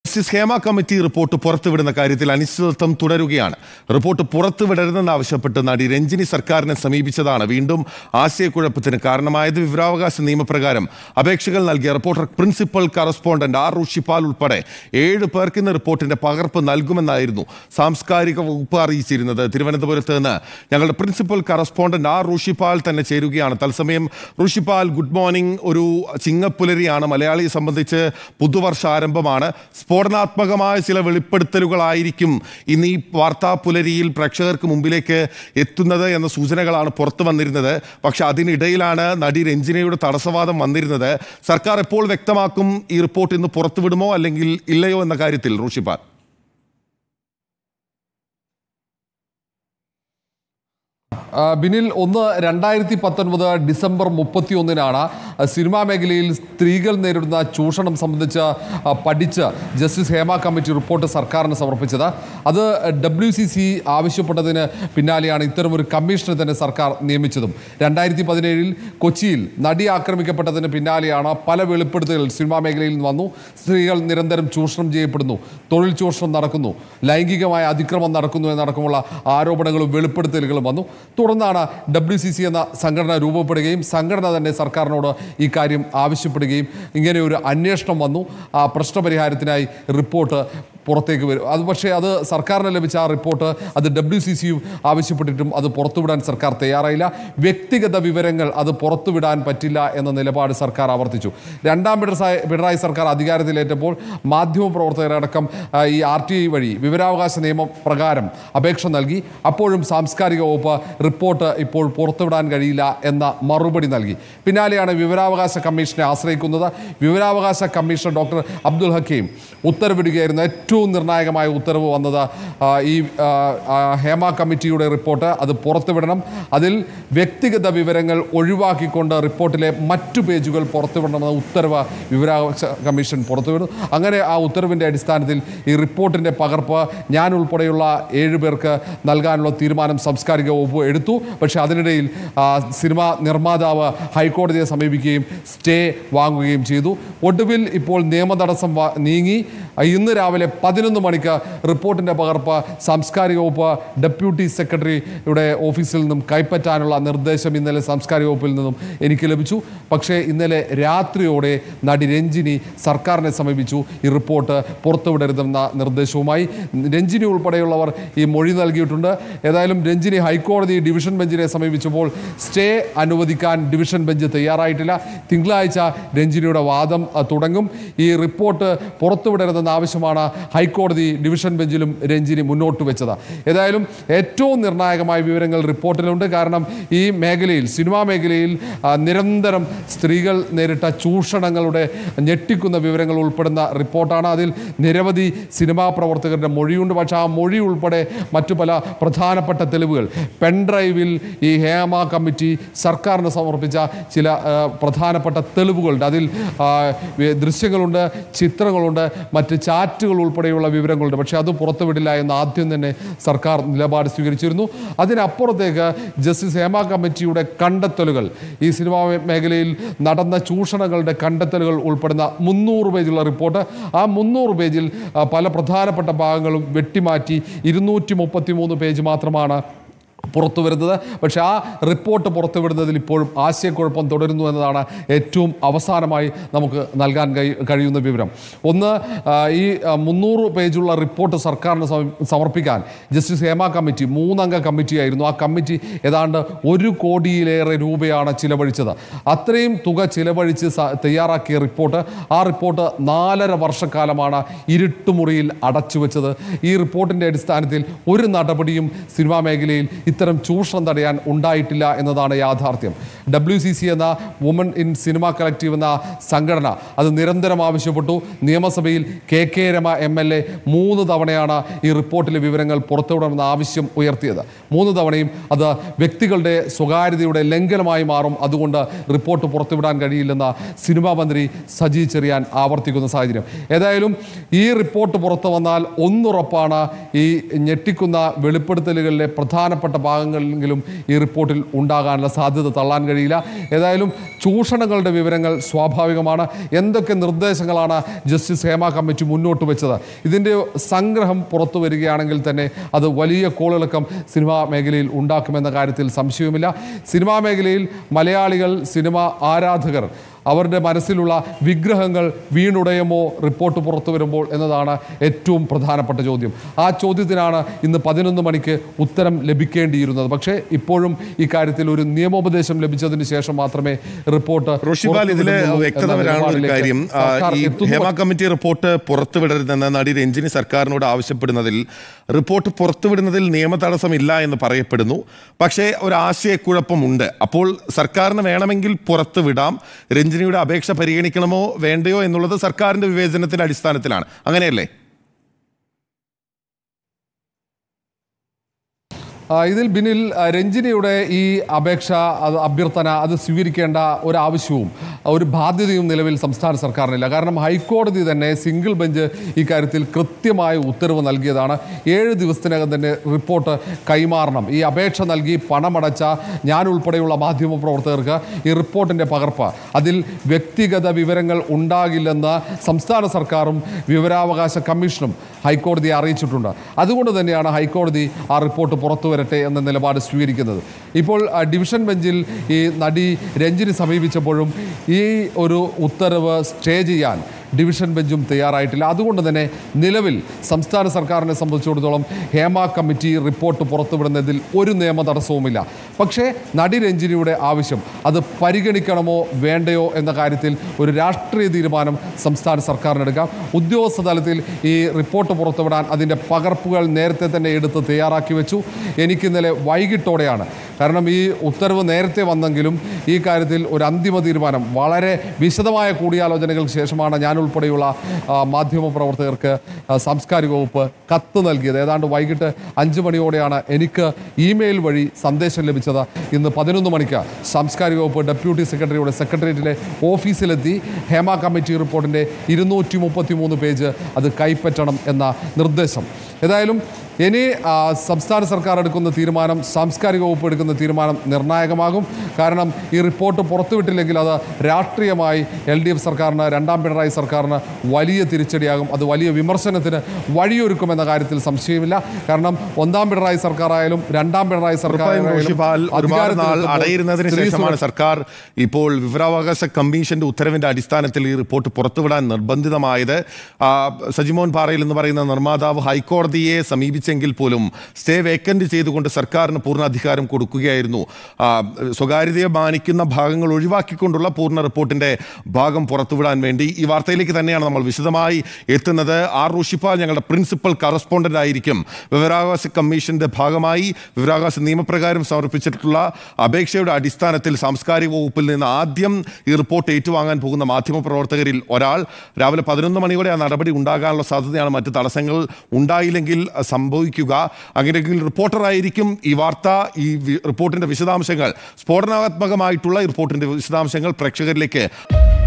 Justice Hema committee report പുറത്തുവിടുന്ന കാര്യത്തിൽ അനിശ്ചിതത്വം തുടരുകയാണ് റിപ്പോർട്ട് പുറത്തുവിടരുതെന്നാവശ്യപ്പെട്ട് നടി രഞ്ജിനി സർക്കാരിനെ സമീപിച്ചതാണ് വീണ്ടും ആശയക്കുഴപ്പത്തിന് കാരണമായത് വിവരാവകാശ നിയമപ്രകാരം അപേക്ഷകൾ നൽകിയ റിപ്പോർട്ടർ പ്രിൻസിപ്പൽ കറസ്പോണ്ടന്റ് ആർ റുഷിപ്പാൽ ഉൾപ്പെടെ ഏഴ് പേർക്ക് ഇന്ന് റിപ്പോർട്ടിന്റെ പകർപ്പ് നൽകുമെന്നായിരുന്നു സാംസ്കാരിക വകുപ്പ് അറിയിച്ചിരുന്നത് തിരുവനന്തപുരത്ത് നിന്ന് ഞങ്ങളുടെ പ്രിൻസിപ്പൽ കറസ്പോണ്ടന്റ് ആർ റുഷിപ്പാൽ തന്നെ ചേരുകയാണ് തത്സമയം റുഷിപ്പാൽ ഗുഡ് മോർണിംഗ് ഒരു ചിങ്ങപ്പുലരിയാണ് മലയാളിയെ സംബന്ധിച്ച് പുതുവർഷ ആരംഭമാണ് സ്ഫോടനാത്മകമായ ചില വെളിപ്പെടുത്തലുകളായിരിക്കും ഇന്ന് ഈ വാർത്താ പുലരിയിൽ പ്രേക്ഷകർക്ക് മുമ്പിലേക്ക് എത്തുന്നത് എന്ന സൂചനകളാണ് പുറത്തു വന്നിരുന്നത് പക്ഷെ അതിനിടയിലാണ് നടി രഞ്ജിനയുടെ തടസ്സവാദം വന്നിരുന്നത് സർക്കാർ എപ്പോൾ വ്യക്തമാക്കും ഈ റിപ്പോർട്ട് ഇന്ന് പുറത്തുവിടുമോ അല്ലെങ്കിൽ ഇല്ലയോ എന്ന കാര്യത്തിൽ റുഷിപ്പാൽ ആ, ബിനിൽ ഒന്ന് രണ്ടായിരത്തി പത്തൊൻപത് ഡിസംബർ മുപ്പത്തി ഒന്നിനാണ് സിനിമാ മേഖലയിൽ സ്ത്രീകൾ നേരിടുന്ന ചൂഷണം സംബന്ധിച്ച് ആ, പഠിച്ച് ജസ്റ്റിസ് ഹേമ കമ്മിറ്റി റിപ്പോർട്ട് സർക്കാരിന് സമർപ്പിച്ചത് അത് ഡബ്ല്യു സി സി ആവശ്യപ്പെട്ടതിന് പിന്നാലെയാണ് ഇത്തരമൊരു കമ്മീഷനെ തന്നെ സർക്കാർ നിയമിച്ചതും രണ്ടായിരത്തി പതിനേഴിൽ കൊച്ചിയിൽ നടി ആക്രമിക്കപ്പെട്ടതിന് പിന്നാലെയാണ് പല വെളിപ്പെടുത്തലുകൾ സിനിമാ മേഖലയിൽ നിന്ന് വന്നു സ്ത്രീകൾ നിരന്തരം ചൂഷണം ചെയ്യപ്പെടുന്നു തൊഴിൽ ചൂഷണം നടക്കുന്നു ലൈംഗികമായ അതിക്രമം നടക്കുന്നു എന്നടക്കമുള്ള ആരോപണങ്ങളും വെളിപ്പെടുത്തലുകളും വന്നു തുടർന്നാണ് ഡബ്ല്യു സി സി എന്ന സംഘടന രൂപപ്പെടുകയും സംഘടന തന്നെ സർക്കാരിനോട് ഈ കാര്യം ആവശ്യപ്പെടുകയും ഇങ്ങനെ ഒരു അന്വേഷണം വന്നു ആ പ്രശ്നപരിഹാരത്തിനായി റിപ്പോർട്ട് പുറത്തേക്ക് വരും അത് പക്ഷേ അത് സർക്കാരിന് ലഭിച്ച ആ റിപ്പോർട്ട് അത് ഡബ്ല്യു സി സിയും ആവശ്യപ്പെട്ടിട്ടും അത് പുറത്തുവിടാൻ സർക്കാർ തയ്യാറായില്ല വ്യക്തിഗത വിവരങ്ങൾ അത് പുറത്തുവിടാൻ പറ്റില്ല എന്ന നിലപാട് സർക്കാർ ആവർത്തിച്ചു രണ്ടാം പിണറായി പിണറായി സർക്കാർ അധികാരത്തിലേറ്റപ്പോൾ മാധ്യമപ്രവർത്തകരടക്കം ആ, ഈ ആർ ടി ഐ വഴി വിവരാവകാശ നിയമം പ്രകാരം അപേക്ഷ നൽകി അപ്പോഴും സാംസ്കാരിക വകുപ്പ് റിപ്പോർട്ട് ഇപ്പോൾ പുറത്തുവിടാൻ കഴിയില്ല എന്ന മറുപടി നൽകി പിന്നാലെയാണ് വിവരാവകാശ കമ്മീഷനെ ആശ്രയിക്കുന്നത് വിവരാവകാശ കമ്മീഷണർ ഡോക്ടർ അബ്ദുൽ ഹക്കീം ഉത്തരവിടുകയായിരുന്നു ഏറ്റവും നിർണായകമായ ഉത്തരവ് വന്നത് ആ, ഈ ആ, ആ, ഹേമ കമ്മിറ്റിയുടെ റിപ്പോർട്ട് അത് പുറത്തുവിടണം അതിൽ വ്യക്തിഗത വിവരങ്ങൾ ഒഴിവാക്കിക്കൊണ്ട് റിപ്പോർട്ടിലെ മറ്റു പേജുകൾ പുറത്തുവിടണമെന്ന ഉത്തരവ് വിവരാവകാശ കമ്മീഷൻ പുറത്തുവിടും അങ്ങനെ ആ ഉത്തരവിൻ്റെ അടിസ്ഥാനത്തിൽ ഈ റിപ്പോർട്ടിൻ്റെ പകർപ്പ് ഞാൻ ഉൾപ്പെടെയുള്ള ഏഴ് പേർക്ക് നൽകാനുള്ള തീരുമാനം സാംസ്കാരിക വകുപ്പ് എടുത്തു പക്ഷേ അതിനിടയിൽ ആ, സിനിമാ നിർമ്മാതാവ് ഹൈക്കോടതിയെ സമീപിക്കുകയും സ്റ്റേ വാങ്ങുകയും ചെയ്തു ഒടുവിൽ ഇപ്പോൾ നിയമതടസ്സം വ- നീങ്ങി ഇന്ന് രാവിലെ പതിനൊന്ന് മണിക്ക് റിപ്പോർട്ടിൻ്റെ പകർപ്പ് സാംസ്കാരിക വകുപ്പ് ഡെപ്യൂട്ടി സെക്രട്ടറിയുടെ ഓഫീസിൽ നിന്നും കൈപ്പറ്റാനുള്ള നിർദ്ദേശം ഇന്നലെ സാംസ്കാരിക വകുപ്പിൽ നിന്നും എനിക്ക് ലഭിച്ചു പക്ഷേ ഇന്നലെ രാത്രിയോടെ നടി രഞ്ജിനി സർക്കാരിനെ സമീപിച്ചു ഈ റിപ്പോർട്ട് പുറത്തുവിടരുതെന്ന നിർദ്ദേശവുമായി രഞ്ജിനി ഉൾപ്പെടെയുള്ളവർ ഈ മൊഴി നൽകിയിട്ടുണ്ട് ഏതായാലും രഞ്ജിനി ഹൈക്കോടതി ഡിവിഷൻ ബെഞ്ചിനെ സമീപിച്ചപ്പോൾ സ്റ്റേ അനുവദിക്കാൻ ഡിവിഷൻ ബെഞ്ച് തയ്യാറായിട്ടില്ല തിങ്കളാഴ്ച രഞ്ജിനിയുടെ വാദം അഹ്, തുടങ്ങും ഈ റിപ്പോർട്ട് പുറത്തുവിടരുതെന്ന ആവശ്യമാണ് ഹൈക്കോടതി ഡിവിഷൻ ബെഞ്ചിലും രഞ്ജിനി മുന്നോട്ട് വെച്ചത് ഏതായാലും ഏറ്റവും നിർണായകമായ വിവരങ്ങൾ റിപ്പോർട്ടിലുണ്ട് കാരണം ഈ മേഖലയിൽ സിനിമാ മേഖലയിൽ ആ, നിരന്തരം സ്ത്രീകൾ നേരിട്ട ചൂഷണങ്ങളുടെ ഞെട്ടിക്കുന്ന വിവരങ്ങൾ ഉൾപ്പെടുന്ന റിപ്പോർട്ടാണ് അതിൽ നിരവധി സിനിമാ പ്രവർത്തകരുടെ മൊഴിയുണ്ട് പക്ഷേ ആ മൊഴി ഉൾപ്പെടെ മറ്റു പല പ്രധാനപ്പെട്ട തെളിവുകൾ പെൻഡ്രൈവിൽ ഈ ഹേമ കമ്മിറ്റി സർക്കാരിന് സമർപ്പിച്ച ചില ആ, പ്രധാനപ്പെട്ട തെളിവുകളുണ്ട് അതിൽ ആ, വി- ദൃശ്യങ്ങളുണ്ട് ചിത്രങ്ങളുണ്ട് മറ്റ് ചാറ്റുകൾ ഉൾപ്പെടെയുള്ള വിവരങ്ങളുണ്ട് പക്ഷേ അത് പുറത്തുവിടില്ല എന്ന് ആദ്യം തന്നെ സർക്കാർ നിലപാട് സ്വീകരിച്ചിരുന്നു അതിനപ്പുറത്തേക്ക് ജസ്റ്റിസ് ഹേമ കമ്മിറ്റിയുടെ കണ്ടെത്തലുകൾ ഈ സിനിമാ മേ- മേഖലയിൽ നടന്ന ചൂഷണങ്ങളുടെ കണ്ടെത്തലുകൾ ഉൾപ്പെടുന്ന മുന്നൂറ് പേജുള്ള റിപ്പോർട്ട് ആ മുന്നൂറ് പേജിൽ ആ, പല പ്രധാനപ്പെട്ട ഭാഗങ്ങളും വെട്ടിമാറ്റി ഇരുന്നൂറ്റി മുപ്പത്തി മൂന്ന് പേജ് മാത്രമാണ് പുറത്തു വരുന്നത് പക്ഷേ ആ റിപ്പോർട്ട് പുറത്തുവിടുന്നതിൽ ഇപ്പോഴും ആശയക്കുഴപ്പം തുടരുന്നു എന്നതാണ് ഏറ്റവും അവസാനമായി നമുക്ക് നൽകാൻ കഴി- കഴിയുന്ന വിവരം ഒന്ന് ആ, ഈ ആ, മുന്നൂറ് പേജുള്ള റിപ്പോർട്ട് സർക്കാരിന് സമ- സമർപ്പിക്കാൻ ജസ്റ്റിസ് ഹേമ കമ്മിറ്റി മൂന്നംഗ കമ്മിറ്റിയായിരുന്നു ആ കമ്മിറ്റി ഏതാണ്ട് ഒരു കോടിയിലേറെ രൂപയാണ് ചിലവഴിച്ചത് അത്രയും തുക ചിലവഴിച്ച് സ- തയ്യാറാക്കിയ റിപ്പോർട്ട് ആ റിപ്പോർട്ട് നാലര വർഷക്കാലമാണ് ഇരുട്ടുമുറിയിൽ അടച്ചുവെച്ചത് ഈ റിപ്പോർട്ടിൻ്റെ അടിസ്ഥാനത്തിൽ ഒരു നടപടിയും സിനിമാ മേഖലയിൽ ഇത്തരം ചൂഷണം തടയാൻ ഉണ്ടായിട്ടില്ല എന്നതാണ് യാഥാർത്ഥ്യം ഡബ്ല്യു സി സി എന്ന വുമൺ ഇൻ സിനിമ കളക്റ്റീവ് എന്ന സംഘടന അത് നിരന്തരം ആവശ്യപ്പെട്ടു നിയമസഭയിൽ K K Rema M L A മൂന്ന് തവണയാണ് ഈ റിപ്പോർട്ടിലെ വിവരങ്ങൾ പുറത്തുവിടണമെന്ന ആവശ്യം ഉയർത്തിയത് മൂന്ന് തവണയും അത് വ്യക്തികളുടെ സ്വകാര്യതയുടെ ലംഘനമായി മാറും അതുകൊണ്ട് റിപ്പോർട്ട് പുറത്തുവിടാൻ കഴിയില്ലെന്ന സിനിമാ മന്ത്രി സജി ചെറിയാൻ ആവർത്തിക്കുന്ന സാഹചര്യം ഏതായാലും ഈ റിപ്പോർട്ട് പുറത്തു വന്നാൽ ഒന്നുറപ്പാണ് ഈ ഞെട്ടിക്കുന്ന വെളിപ്പെടുത്തലുകളിലെ പ്രധാനപ്പെട്ട ഭാഗങ്ങളിലെങ്കിലും ഈ റിപ്പോർട്ടിൽ ഉണ്ടാകാനുള്ള സാധ്യത തള്ളാൻ കഴിയില്ല ഏതായാലും ചൂഷണങ്ങളുടെ വിവരങ്ങൾ സ്വാഭാവികമാണ് എന്തൊക്കെ നിർദ്ദേശങ്ങളാണ് ജസ്റ്റിസ് ഹേമ കമ്മിറ്റി മുന്നോട്ട് വെച്ചത് ഇതിൻ്റെ സംഗ്രഹം പുറത്തു വരികയാണെങ്കിൽ തന്നെ അത് വലിയ കോളിളക്കം സിനിമാ മേഖലയിൽ ഉണ്ടാക്കുമെന്ന കാര്യത്തിൽ സംശയവുമില്ല സിനിമാ മേഖലയിൽ മലയാളികൾ സിനിമ ആരാധകർ അവരുടെ മനസ്സിലുള്ള വിഗ്രഹങ്ങൾ വീണുടയുമോ റിപ്പോർട്ട് പുറത്തു വരുമ്പോൾ എന്നതാണ് ഏറ്റവും പ്രധാനപ്പെട്ട ചോദ്യം ആ ചോദ്യത്തിനാണ് ഇന്ന് പതിനൊന്ന് മണിക്ക് ഉത്തരം ലഭിക്കേണ്ടിയിരുന്നത് പക്ഷേ ഇപ്പോഴും ഇക്കാര്യത്തിൽ ഒരു നിയമോപദേശം ലഭിച്ചതിന് ശേഷം മാത്രമേ റിപ്പോർട്ട് ഋഷിപാൽ ഇതില് പുറത്തുവിടുന്നുള്ളൂ വ്യക്തത എന്ന വരാനുള്ള ഒരു നിലപാടിലേക്ക് കാര്യം ആ, സർക്കാർ ഈ എത്തുന്നു. ഹേമ കമ്മിറ്റി റിപ്പോർട്ട് പുറത്തുവിടരുതെന്ന് നടി രഞ്ജിനി സർക്കാരിനോട് ആവശ്യപ്പെടുന്നതിൽ റിപ്പോർട്ട് പുറത്തുവിടുന്നതിൽ നിയമ തടസ്സമില്ല എന്ന് പറയപ്പെടുന്നു പക്ഷേ ഒരു ആശയക്കുഴപ്പമുണ്ട് അപ്പോൾ സർക്കാരിന് വേണമെങ്കിൽ പുറത്തുവിടാം രഞ്ജിനിയുടെ അപേക്ഷ പരിഗണിക്കണമോ വേണ്ടയോ എന്നുള്ളത് സർക്കാരിന്റെ വിവേചനത്തിന്റെ അടിസ്ഥാനത്തിലാണ് അങ്ങനെയല്ലേ ആ, ഇതിൽ ബിനിൽ ആ, രഞ്ജിനിയുടെ ഈ അപേക്ഷ അത് അഭ്യർത്ഥന അത് സ്വീകരിക്കേണ്ട ഒരു ആവശ്യവും ഒരു ബാധ്യതയും നിലവിൽ സംസ്ഥാന സർക്കാരിനില്ല കാരണം ഹൈക്കോടതി തന്നെ സിംഗിൾ ബെഞ്ച് ഇക്കാര്യത്തിൽ കൃത്യമായ ഉത്തരവ് നൽകിയതാണ് ഏഴ് ദിവസത്തിനകം തന്നെ റിപ്പോർട്ട് കൈമാറണം ഈ അപേക്ഷ നൽകി പണമടച്ച ഞാൻ ഉൾപ്പെടെയുള്ള മാധ്യമ പ്രവർത്തകർക്ക് ഈ റിപ്പോർട്ടിൻ്റെ പകർപ്പ് അതിൽ വ്യക്തിഗത വിവരങ്ങൾ ഉണ്ടാകില്ലെന്ന് സംസ്ഥാന സർക്കാരും വിവരാവകാശ കമ്മീഷനും ഹൈക്കോടതിയെ അറിയിച്ചിട്ടുണ്ട് അതുകൊണ്ട് തന്നെയാണ് ഹൈക്കോടതി ആ റിപ്പോർട്ട് പുറത്തു വരട്ടെ എന്ന നിലപാട് സ്വീകരിക്കുന്നത് ഇപ്പോൾ ആ, ഡിവിഷൻ ബെഞ്ചിൽ ഈ നടി രഞ്ജിനി സമീപിച്ചപ്പോഴും ഈ ഒരു ഉത്തരവ് സ്റ്റേ ചെയ്യാൻ ഡിവിഷൻ ബെഞ്ചും തയ്യാറായിട്ടില്ല അതുകൊണ്ട് തന്നെ നിലവിൽ സംസ്ഥാന സർക്കാരിനെ സംബന്ധിച്ചിടത്തോളം ഹേമ കമ്മിറ്റി റിപ്പോർട്ട് പുറത്തുവിടുന്നതിൽ ഒരു നിയമ തടസ്സവുമില്ല പക്ഷേ നടി രഞ്ജിനിയുടെ ആവശ്യം അത് പരിഗണിക്കണമോ വേണ്ടയോ എന്ന കാര്യത്തിൽ ഒരു രാഷ്ട്രീയ തീരുമാനം സംസ്ഥാന സർക്കാരിനെടുക്കാം ഉദ്യോഗസ്ഥ തലത്തിൽ ഈ റിപ്പോർട്ട് പുറത്തുവിടാൻ അതിൻ്റെ പകർപ്പുകൾ നേരത്തെ തന്നെ എടുത്ത് തയ്യാറാക്കി വെച്ചു എനിക്ക് ഇന്നലെ വൈകിട്ടോടെയാണ് കാരണം ഈ ഉത്തരവ് നേരത്തെ വന്നെങ്കിലും ഈ കാര്യത്തിൽ ഒരു അന്തിമ തീരുമാനം വളരെ വിശദമായ കൂടിയാലോചനകൾക്ക് ശേഷമാണ് ഞാൻ ഉൾപ്പെടെയുള്ള ആ, മാധ്യമ പ്രവർത്തകർക്ക് ആ, സാംസ്കാരിക വകുപ്പ് കത്ത് നൽകിയത് ഏതാണ്ട് വൈകിട്ട് അഞ്ച് മണിയോടെയാണ് എനിക്ക് ഇമെയിൽ വഴി സന്ദേശം ലഭിച്ചത് ഇന്ന് പതിനൊന്ന് മണിക്ക് സാംസ്കാരിക വകുപ്പ് ഡെപ്യൂട്ടി സെക്രട്ടറിയുടെ സെക്രട്ടേറിയറ്റിലെ ഓഫീസിലെത്തി ഹേമ കമ്മിറ്റി റിപ്പോർട്ടിൻ്റെ ഇരുന്നൂറ്റി മുപ്പത്തി മൂന്ന് പേജ് അത് കൈപ്പറ്റണം എന്ന നിർദ്ദേശം ഏതായാലും ഇനി ആ, സംസ്ഥാന സർക്കാർ എടുക്കുന്ന തീരുമാനം സാംസ്കാരിക വകുപ്പ് എടുക്കുന്ന തീരുമാനം നിർണായകമാകും കാരണം ഈ റിപ്പോർട്ട് പുറത്തുവിട്ടില്ലെങ്കിൽ അത് രാഷ്ട്രീയമായി എൽ ഡി എഫ് സർക്കാരിന് രണ്ടാം പിണറായി സർക്കാരിന് വലിയ തിരിച്ചടിയാകും അത് വലിയ വിമർശനത്തിന് വഴിയൊരുക്കുമെന്ന കാര്യത്തിൽ സംശയമില്ല കാരണം ഒന്നാം പിണറായി സർക്കാരായാലും രണ്ടാം പിണറായി ഉറപ്പായും ഋഷിപാൽ സർക്കാരായാലും ഒരുപാട് നാൾ അധികാരത്തിലെത്തുമ്പോൾ അടയിരുന്നതിന് സ്ത്രീ ശേഷമാണ് സർക്കാർ ഇപ്പോൾ വിവരാവകാശ കമ്മീഷന്റെ ഉത്തരവിന്റെ അടിസ്ഥാനത്തിൽ ഈ റിപ്പോർട്ട് പുറത്തുവിടാൻ നിർബന്ധിതമായത് ആ, സജിമോൻ പാറയിൽ എന്ന് പറയുന്ന നിർമ്മാതാവ് ഹൈക്കോടതിയെ സമീപിച്ചെങ്കിൽ പോലും സ്റ്റേ വേക്കന്റ് ചെയ്തുകൊണ്ട് സർക്കാരിന് പൂർണ്ണ അധികാരം കൊടുക്കുകയായിരുന്നു ആ, സ്വകാര്യതയെ മാനിക്കുന്ന ഭാഗങ്ങൾ ഒഴിവാക്കിക്കൊണ്ടുള്ള പൂർണ്ണ റിപ്പോർട്ടിന്റെ ഭാഗം പുറത്തുവിടാൻ വേണ്ടി ഈ വാർത്തയിലേക്ക് തന്നെയാണ് നമ്മൾ വിശദമായി എത്തുന്നത് ആർ റുഷിപ്പാൽ ഞങ്ങളുടെ പ്രിൻസിപ്പൽ കറസ്പോണ്ടന്റ് ആയിരിക്കും വിവരാവകാശ കമ്മീഷന്റെ ഭാഗമായി വിവരാവകാശ നിയമപ്രകാരം സമർപ്പിച്ചിട്ടുള്ള അപേക്ഷയുടെ അടിസ്ഥാനത്തിൽ സാംസ്കാരിക വകുപ്പിൽ നിന്ന് ആദ്യം ഈ റിപ്പോർട്ട് ഏറ്റുവാങ്ങാൻ പോകുന്ന മാധ്യമപ്രവർത്തകരിൽ ഒരാൾ രാവിലെ പതിനൊന്ന് മണിയോടെ ആ നടപടി ഉണ്ടാകാനുള്ള സാധ്യതയാണ് മറ്റ് തടസ്സങ്ങൾ ഉണ്ടായില്ലെങ്കിൽ അഹ്, സംഭവിക്കുക അങ്ങനെയെങ്കിൽ റിപ്പോർട്ടറായിരിക്കും ഈ വാർത്ത ഈ വി- റിപ്പോർട്ടിന്റെ വിശദാംശങ്ങൾ സ്ഫോടനാത്മകമായിട്ടുള്ള ഈ റിപ്പോർട്ടിന്റെ വിശദാംശങ്ങൾ പ്രേക്ഷകരിലേക്ക്